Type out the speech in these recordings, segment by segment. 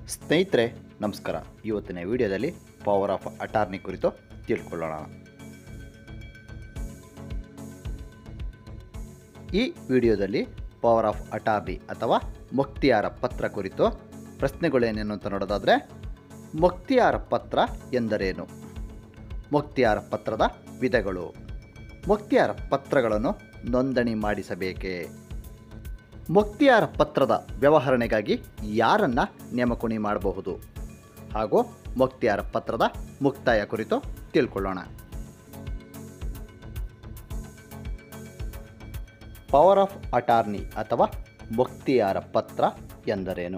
ಸ್ನೇಹಿತರೆ ನಮಸ್ಕಾರ ಇವತ್ತಿನ ವಿಡಿಯೋದಲ್ಲಿ ಪವರ್ ಆಫ್ ಅಟಾರ್ನಿ ಕುರಿತು ತಿಳ್ಕೊಳ್ಳೋಣ ಈ ವಿಡಿಯೋದಲ್ಲಿ ಪವರ್ ಆಫ್ ಅಟಾರ್ನಿ ಅಥವಾ ಮುಕ್ತಿಯಾರ ಪತ್ರ ಕುರಿತು ಪ್ರಶ್ನೆಗಳೇನೇನು ಅಂತ ನೋಡೋದಾದರೆ ಮುಕ್ತಿಯಾರ ಪತ್ರ ಎಂದರೇನು ಮುಕ್ತಿಯಾರ ಪತ್ರದ ವಿಧಗಳು ಮುಕ್ತಿಯಾರ ಪತ್ರಗಳನ್ನು ನೋಂದಣಿ ಮಾಡಿಸಬೇಕೇ ಮುಕ್ತಿಯಾರ ಪತ್ರದ ವ್ಯವಹರಣೆಗಾಗಿ ಯಾರನ್ನ ನೇಮಕುಣಿ ಮಾಡಬಹುದು ಹಾಗೂ ಮುಕ್ತಿಯಾರ ಪತ್ರದ ಮುಕ್ತಾಯ ಕುರಿತು ತಿಳ್ಕೊಳ್ಳೋಣ ಪವರ್ ಆಫ್ ಅಟಾರ್ನಿ ಅಥವಾ ಮುಕ್ತಿಯಾರ ಪತ್ರ ಎಂದರೇನು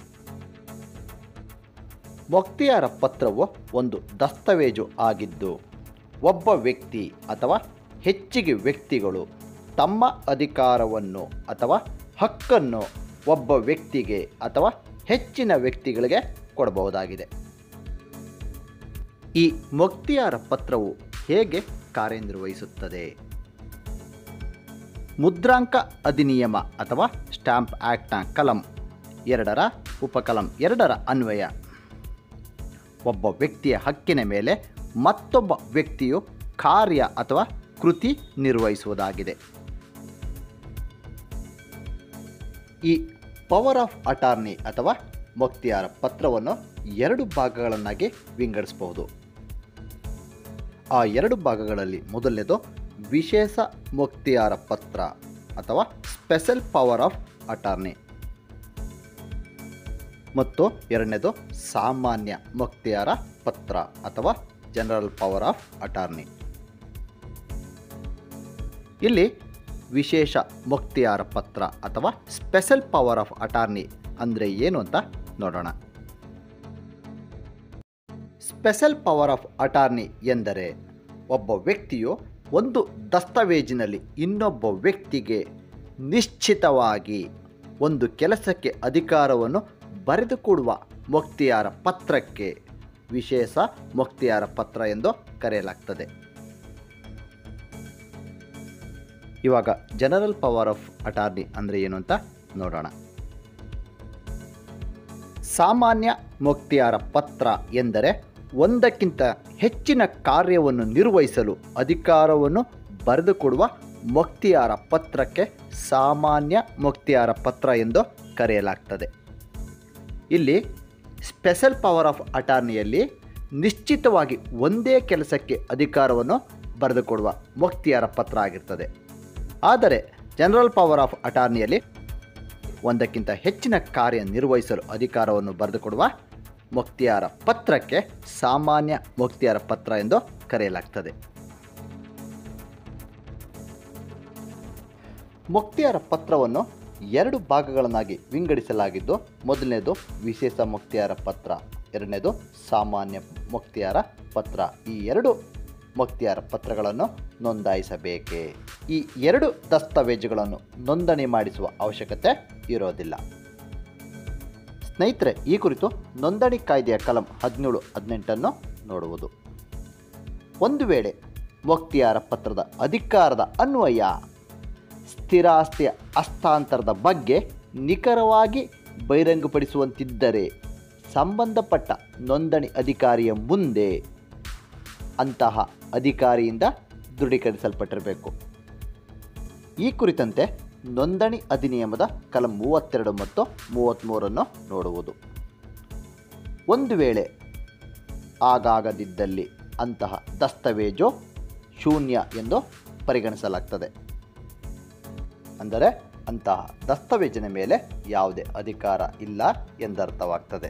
ಮುಕ್ತಿಯಾರ ಪತ್ರವು ಒಂದು ದಸ್ತಾವೇಜು ಆಗಿದ್ದು ಒಬ್ಬ ವ್ಯಕ್ತಿ ಅಥವಾ ಹೆಚ್ಚಿಗೆ ವ್ಯಕ್ತಿಗಳು ತಮ್ಮ ಅಧಿಕಾರವನ್ನು ಅಥವಾ ಹಕ್ಕನ್ನು ಒಬ್ಬ ವ್ಯಕ್ತಿಗೆ ಅಥವಾ ಹೆಚ್ಚಿನ ವ್ಯಕ್ತಿಗಳಿಗೆ ಕೊಡಬಹುದಾಗಿದೆ ಈ ಮುಕ್ತಿಯಾರ ಪತ್ರವು ಹೇಗೆ ಕಾರ್ಯನಿರ್ವಹಿಸುತ್ತದೆ ಮುದ್ರಾಂಕ ಅಧಿನಿಯಮ ಅಥವಾ ಸ್ಟ್ಯಾಂಪ್ ಆ್ಯಕ್ಟ್ನ ಕಲಂ ಎರಡರ ಉಪಕಲಂ ಎರಡರ ಅನ್ವಯ ಒಬ್ಬ ವ್ಯಕ್ತಿಯ ಹಕ್ಕಿನ ಮೇಲೆ ಮತ್ತೊಬ್ಬ ವ್ಯಕ್ತಿಯು ಕಾರ್ಯ ಅಥವಾ ಕೃತಿ ನಿರ್ವಹಿಸುವುದಾಗಿದೆ ಈ ಪವರ್ ಆಫ್ ಅಟಾರ್ನಿ ಅಥವಾ ಮುಕ್ತಿಯಾರ ಪತ್ರವನ್ನು ಎರಡು ಭಾಗಗಳನ್ನಾಗಿ ವಿಂಗಡಿಸಬಹುದು ಆ ಎರಡು ಭಾಗಗಳಲ್ಲಿ ಮೊದಲನೇದು ವಿಶೇಷ ಮುಕ್ತಿಯಾರ ಪತ್ರ ಅಥವಾ ಸ್ಪೆಷಲ್ ಪವರ್ ಆಫ್ ಅಟಾರ್ನಿ ಮತ್ತು ಎರಡನೇದು ಸಾಮಾನ್ಯ ಮುಕ್ತಿಯಾರ ಪತ್ರ ಅಥವಾ ಜನರಲ್ ಪವರ್ ಆಫ್ ಅಟಾರ್ನಿ ಇಲ್ಲಿ ವಿಶೇಷ ಮುಕ್ತಿಯಾರ ಪತ್ರ ಅಥವಾ ಸ್ಪೆಷಲ್ ಪವರ್ ಆಫ್ ಅಟಾರ್ನಿ ಅಂದರೆ ಏನು ಅಂತ ನೋಡೋಣ ಸ್ಪೆಷಲ್ ಪವರ್ ಆಫ್ ಅಟಾರ್ನಿ ಎಂದರೆ ಒಬ್ಬ ವ್ಯಕ್ತಿಯು ಒಂದು ದಸ್ತಾವೇಜಿನಲ್ಲಿ ಇನ್ನೊಬ್ಬ ವ್ಯಕ್ತಿಗೆ ನಿಶ್ಚಿತವಾಗಿ ಒಂದು ಕೆಲಸಕ್ಕೆ ಅಧಿಕಾರವನ್ನು ಬರೆದುಕೊಡುವ ಮುಕ್ತಿಯಾರ ಪತ್ರಕ್ಕೆ ವಿಶೇಷ ಮುಕ್ತಿಯಾರ ಪತ್ರ ಎಂದು ಕರೆಯಲಾಗ್ತದೆ ಇವಾಗ ಜನರಲ್ ಪವರ್ ಆಫ್ ಅಟಾರ್ನಿ ಅಂದರೆ ಏನು ಅಂತ ನೋಡೋಣ ಸಾಮಾನ್ಯ ಮುಕ್ತಿಯಾರ ಪತ್ರ ಎಂದರೆ ಒಂದಕ್ಕಿಂತ ಹೆಚ್ಚಿನ ಕಾರ್ಯವನ್ನು ನಿರ್ವಹಿಸಲು ಅಧಿಕಾರವನ್ನು ಬರೆದುಕೊಡುವ ಮುಕ್ತಿಯಾರ ಪತ್ರಕ್ಕೆ ಸಾಮಾನ್ಯ ಮುಕ್ತಿಯಾರ ಪತ್ರ ಎಂದು ಕರೆಯಲಾಗ್ತದೆ ಇಲ್ಲಿ ಸ್ಪೆಷಲ್ ಪವರ್ ಆಫ್ ಅಟಾರ್ನಿಯಲ್ಲಿ ನಿಶ್ಚಿತವಾಗಿ ಒಂದೇ ಕೆಲಸಕ್ಕೆ ಅಧಿಕಾರವನ್ನು ಬರೆದುಕೊಡುವ ಮುಕ್ತಿಯಾರ ಪತ್ರ ಆಗಿರ್ತದೆ ಆದರೆ ಜನರಲ್ ಪವರ್ ಆಫ್ ಅಟಾರ್ನಿಯಲ್ಲಿ ಒಂದಕ್ಕಿಂತ ಹೆಚ್ಚಿನ ಕಾರ್ಯ ನಿರ್ವಹಿಸಲು ಅಧಿಕಾರವನ್ನು ಬರೆದುಕೊಡುವ ಮುಕ್ತಿಯಾರ ಪತ್ರಕ್ಕೆ ಸಾಮಾನ್ಯ ಮುಕ್ತಿಯಾರ ಪತ್ರ ಎಂದು ಕರೆಯಲಾಗ್ತದೆ ಮುಕ್ತಿಯಾರ ಪತ್ರವನ್ನು ಎರಡು ಭಾಗಗಳನ್ನಾಗಿ ವಿಂಗಡಿಸಲಾಗಿದ್ದು ಮೊದಲನೇದು ವಿಶೇಷ ಮುಕ್ತಿಯಾರ ಪತ್ರ ಎರಡನೇದು ಸಾಮಾನ್ಯ ಮುಕ್ತಿಯಾರ ಪತ್ರ ಈ ಎರಡು ಮುಕ್ತಿಯಾರ ಪತ್ರಗಳನ್ನು ನೋಂದಾಯಿಸಬೇಕೇ ಈ ಎರಡು ದಸ್ತಾವೇಜುಗಳನ್ನು ನೋಂದಣಿ ಮಾಡಿಸುವ ಅವಶ್ಯಕತೆ ಇರೋದಿಲ್ಲ ಸ್ನೇಹಿತರೆ ಈ ಕುರಿತು ನೋಂದಣಿ ಕಾಯ್ದೆಯ ಕಲಂ ಹದಿನೇಳು ಹದಿನೆಂಟನ್ನು ನೋಡುವುದು ಒಂದು ವೇಳೆ ಮುಕ್ತಿಯಾರ ಪತ್ರದ ಅಧಿಕಾರದ ಅನ್ವಯ ಸ್ಥಿರಾಸ್ತಿಯ ಹಸ್ತಾಂತರದ ಬಗ್ಗೆ ನಿಖರವಾಗಿ ಬಹಿರಂಗಪಡಿಸುವಂತಿದ್ದರೆ ಸಂಬಂಧಪಟ್ಟ ನೋಂದಣಿ ಅಧಿಕಾರಿಯ ಮುಂದೆ ಅಂತಹ ಅಧಿಕಾರಿಯಿಂದ ದೃಢೀಕರಿಸಲ್ಪಟ್ಟಿರಬೇಕು ಈ ಕುರಿತಂತೆ ನೋಂದಣಿ ಅಧಿನಿಯಮದ ಕಲಂ ಮೂವತ್ತೆರಡು ಮತ್ತು ಮೂವತ್ತ್ಮೂರನ್ನು ನೋಡುವುದು ಒಂದು ವೇಳೆ ಆಗಾಗದಿದ್ದಲ್ಲಿ ಅಂತಹ ದಸ್ತಾವೇಜು ಶೂನ್ಯ ಎಂದು ಪರಿಗಣಿಸಲಾಗ್ತದೆ ಅಂದರೆ ಅಂತಹ ದಸ್ತಾವೇಜಿನ ಮೇಲೆ ಯಾವುದೇ ಅಧಿಕಾರ ಇಲ್ಲ ಎಂದರ್ಥವಾಗ್ತದೆ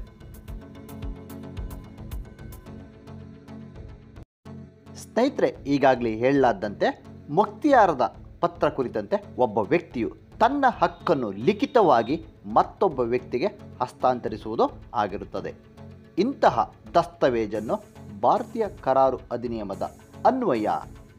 ಸ್ನೇಹಿತರೆ ಈಗಾಗಲೇ ಹೇಳಲಾದಂತೆ ಮುಕ್ತಿಯಾರದ ಪತ್ರ ಕುರಿತಂತೆ ಒಬ್ಬ ವ್ಯಕ್ತಿಯು ತನ್ನ ಹಕ್ಕನ್ನು ಲಿಖಿತವಾಗಿ ಮತ್ತೊಬ್ಬ ವ್ಯಕ್ತಿಗೆ ಹಸ್ತಾಂತರಿಸುವುದು ಆಗಿರುತ್ತದೆ ಇಂತಹ ದಸ್ತಾವೇಜನ್ನು ಭಾರತೀಯ ಕರಾರು ಅಧಿನಿಯಮದ ಅನ್ವಯ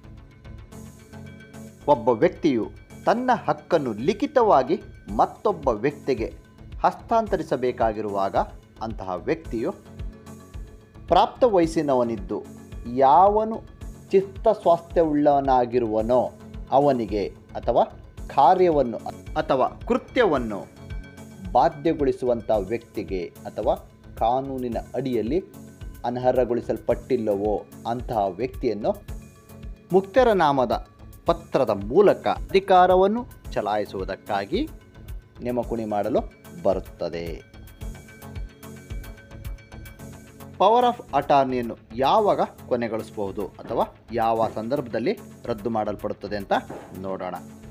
ಒಬ್ಬ ವ್ಯಕ್ತಿಯು ತನ್ನ ಹಕ್ಕನ್ನು ಲಿಖಿತವಾಗಿ ಮತ್ತೊಬ್ಬ ವ್ಯಕ್ತಿಗೆ ಹಸ್ತಾಂತರಿಸಬೇಕಾಗಿರುವಾಗ ಅಂತಹ ವ್ಯಕ್ತಿಯು ಪ್ರಾಪ್ತ ವಯಸ್ಸಿನವನಿದ್ದು ಯಾವನು ಚಿತ್ತ ಸ್ವಾಸ್ಥ್ಯವುಳ್ಳವನಾಗಿರುವನೋ ಅವನಿಗೆ ಅಥವಾ ಕಾರ್ಯವನ್ನು ಅಥವಾ ಕೃತ್ಯವನ್ನು ಬಾಧ್ಯಗೊಳಿಸುವಂಥ ವ್ಯಕ್ತಿಗೆ ಅಥವಾ ಕಾನೂನಿನ ಅಡಿಯಲ್ಲಿ ಅನರ್ಹಗೊಳಿಸಲ್ಪಟ್ಟಿಲ್ಲವೋ ಅಂತಹ ವ್ಯಕ್ತಿಯನ್ನು ಮುಕ್ತರ ನಾಮದ ಪತ್ರದ ಮೂಲಕ ಅಧಿಕಾರವನ್ನು ಚಲಾಯಿಸುವುದಕ್ಕಾಗಿ ನೇಮಕುಣಿ ಮಾಡಲು ಬರುತ್ತದೆ ಪವರ್ ಆಫ್ ಅಟಾರ್ನಿಯನ್ನು ಯಾವಾಗ ಕೊನೆಗೊಳಿಸಬಹುದು ಅಥವಾ ಯಾವ ಸಂದರ್ಭದಲ್ಲಿ ರದ್ದು ಮಾಡಲ್ಪಡುತ್ತದೆ ಅಂತ ನೋಡೋಣ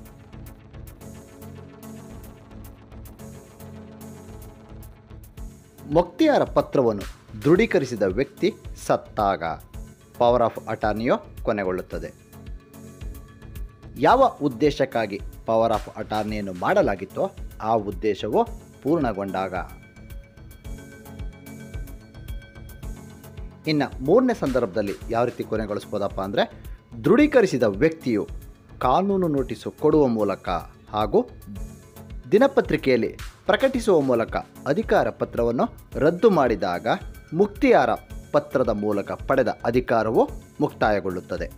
ಮೊಕ್ತಿಯಾರ ಪತ್ರವನ್ನು ದೃಢೀಕರಿಸಿದ ವ್ಯಕ್ತಿ ಸತ್ತಾಗ ಪವರ್ ಆಫ್ ಅಟಾರ್ನಿಯು ಕೊನೆಗೊಳ್ಳುತ್ತದೆ ಯಾವ ಉದ್ದೇಶಕ್ಕಾಗಿ ಪವರ್ ಆಫ್ ಅಟಾರ್ನಿಯನ್ನು ಮಾಡಲಾಗಿತ್ತೋ ಆ ಉದ್ದೇಶವು ಪೂರ್ಣಗೊಂಡಾಗ ಇನ್ನು ಮೂರನೇ ಸಂದರ್ಭದಲ್ಲಿ ಯಾವ ರೀತಿ ಕೊನೆಗೊಳಿಸ್ಬೋದಪ್ಪ ಅಂದರೆ ದೃಢೀಕರಿಸಿದ ವ್ಯಕ್ತಿಯು ಕಾನೂನು ನೋಟಿಸು ಕೊಡುವ ಮೂಲಕ ಹಾಗೂ ದಿನಪತ್ರಿಕೆಯಲ್ಲಿ ಪ್ರಕಟಿಸುವ ಮೂಲಕ ಅಧಿಕಾರ ಪತ್ರವನ್ನು ರದ್ದು ಮಾಡಿದಾಗ ಮುಕ್ತಿಯಾರ ಪತ್ರದ ಮೂಲಕ ಪಡೆದ ಅಧಿಕಾರವು ಮುಕ್ತಾಯಗೊಳ್ಳುತ್ತದೆ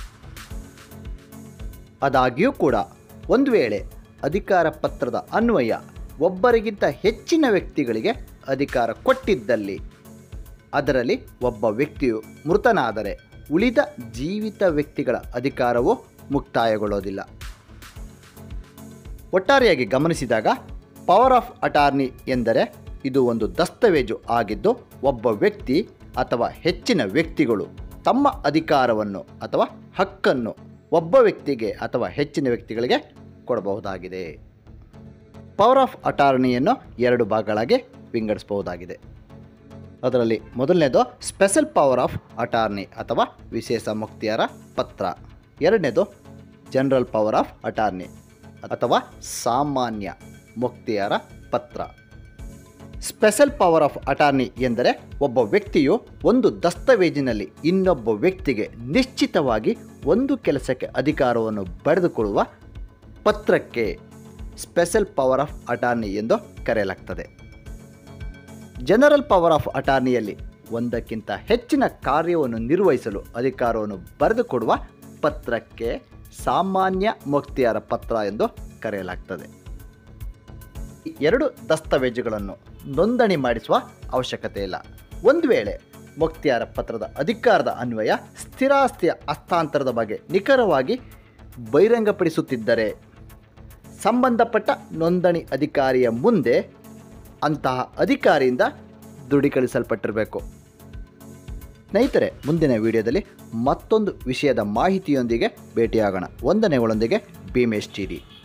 ಆದಾಗ್ಯೂ ಕೂಡ ಒಂದು ವೇಳೆ ಅಧಿಕಾರ ಪತ್ರದ ಅನ್ವಯ ಒಬ್ಬರಿಗಿಂತ ಹೆಚ್ಚಿನ ವ್ಯಕ್ತಿಗಳಿಗೆ ಅಧಿಕಾರ ಕೊಟ್ಟಿದ್ದಲ್ಲಿ ಅದರಲ್ಲಿ ಒಬ್ಬ ವ್ಯಕ್ತಿಯು ಮೃತನಾದರೆ ಉಳಿದ ಜೀವಿತ ವ್ಯಕ್ತಿಗಳ ಅಧಿಕಾರವು ಮುಕ್ತಾಯಗೊಳ್ಳೋದಿಲ್ಲ ಒಟ್ಟಾರೆಯಾಗಿ ಗಮನಿಸಿದಾಗ ಪವರ್ ಆಫ್ ಅಟಾರ್ನಿ ಎಂದರೆ ಇದು ಒಂದು ದಸ್ತಾವೇಜು ಆಗಿದ್ದು ಒಬ್ಬ ವ್ಯಕ್ತಿ ಅಥವಾ ಹೆಚ್ಚಿನ ವ್ಯಕ್ತಿಗಳು ತಮ್ಮ ಅಧಿಕಾರವನ್ನು ಅಥವಾ ಹಕ್ಕನ್ನು ಒಬ್ಬ ವ್ಯಕ್ತಿಗೆ ಅಥವಾ ಹೆಚ್ಚಿನ ವ್ಯಕ್ತಿಗಳಿಗೆ ಕೊಡಬಹುದಾಗಿದೆ ಪವರ್ ಆಫ್ ಅಟಾರ್ನಿಯನ್ನು ಎರಡು ಭಾಗಗಳಾಗಿ ವಿಂಗಡಿಸಬಹುದಾಗಿದೆ ಅದರಲ್ಲಿ ಮೊದಲನೇದು ಸ್ಪೆಷಲ್ ಪವರ್ ಆಫ್ ಅಟಾರ್ನಿ ಅಥವಾ ವಿಶೇಷ ಮುಕ್ತಿಯರ ಪತ್ರ ಎರಡನೇದು ಜನರಲ್ ಪವರ್ ಆಫ್ ಅಟಾರ್ನಿ ಅಥವಾ ಸಾಮಾನ್ಯ ಮುಕ್ತಿಯರ ಪತ್ರ ಸ್ಪೆಷಲ್ ಪವರ್ ಆಫ್ ಅಟಾರ್ನಿ ಎಂದರೆ ಒಬ್ಬ ವ್ಯಕ್ತಿಯು ಒಂದು ದಸ್ತಾವೇಜಿನಲ್ಲಿ ಇನ್ನೊಬ್ಬ ವ್ಯಕ್ತಿಗೆ ನಿಶ್ಚಿತವಾಗಿ ಒಂದು ಕೆಲಸಕ್ಕೆ ಅಧಿಕಾರವನ್ನು ಪಡೆದುಕೊಳ್ಳುವ ಪತ್ರಕ್ಕೆ ಸ್ಪೆಷಲ್ ಪವರ್ ಆಫ್ ಅಟಾರ್ನಿ ಎಂದು ಕರೆಯಲಾಗ್ತದೆ ಜನರಲ್ ಪವರ್ ಆಫ್ ಅಟಾರ್ನಿಯಲ್ಲಿ ಒಂದಕ್ಕಿಂತ ಹೆಚ್ಚಿನ ಕಾರ್ಯವನ್ನು ನಿರ್ವಹಿಸಲು ಅಧಿಕಾರವನ್ನು ಬರೆದುಕೊಡುವ ಪತ್ರಕ್ಕೆ ಸಾಮಾನ್ಯ ಮುಕ್ತಿಯರ ಪತ್ರ ಎಂದು ಕರೆಯಲಾಗ್ತದೆ ಈ ಎರಡು ದಸ್ತಾವೇಜುಗಳನ್ನು ನೋಂದಣಿ ಮಾಡಿಸುವ ಅವಶ್ಯಕತೆ ಇಲ್ಲ ಒಂದು ವೇಳೆ ಮುಕ್ತಿಯಾರ ಪತ್ರದ ಅಧಿಕಾರದ ಅನ್ವಯ ಸ್ಥಿರಾಸ್ತಿಯ ಹಸ್ತಾಂತರದ ಬಗ್ಗೆ ನಿಖರವಾಗಿ ಬಹಿರಂಗಪಡಿಸುತ್ತಿದ್ದರೆ ಸಂಬಂಧಪಟ್ಟ ನೋಂದಣಿ ಅಧಿಕಾರಿಯ ಮುಂದೆ ಅಂತಹ ಅಧಿಕಾರಿಯಿಂದ ದೃಢೀಕರಿಸಲ್ಪಟ್ಟಿರಬೇಕು ಸ್ನೇಹಿತರೆ ಮುಂದಿನ ವಿಡಿಯೋದಲ್ಲಿ ಮತ್ತೊಂದು ವಿಷಯದ ಮಾಹಿತಿಯೊಂದಿಗೆ ಭೇಟಿಯಾಗೋಣ ಒಂದನೆಗಳೊಂದಿಗೆ ಭೀಮೇಶ್ ಟಿಡಿ